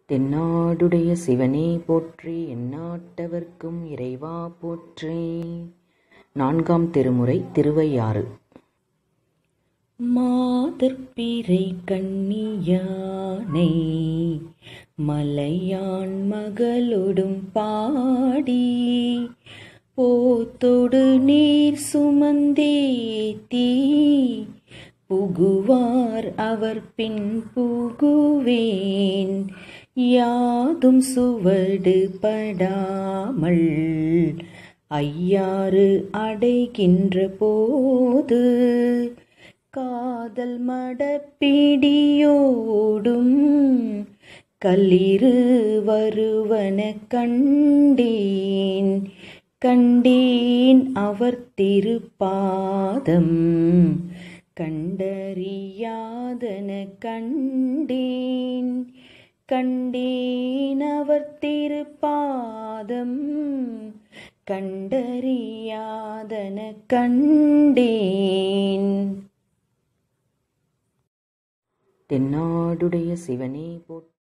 தென்னாடுடைய சிவனே போற்றி எந்நாட்டவர்க்கும் இறைவா போற்றி நான்காம் திருமுறை திருவையாறு மாதர்பிறை கண்ணியானை மலையான் மகளொடும் பாடி போத்தொடு நீர் சுமந்தேத்தி புகுவார் அவர் பின் புகுவேன் யாதும் சுவடு படாமல் ஐயாறு அடைகின்ற போது காதல் மடப்பிடியோடும் கல்லிரு வருவன கண்டேன் கண்டேன் அவர் திருப்பாதம் கண்டறியாதன கண்டேன் கண்டேன் அவர் திருப்பாதம் கண்டறியாதன கண்டேன் தென்னாடுடைய சிவனே போற்றி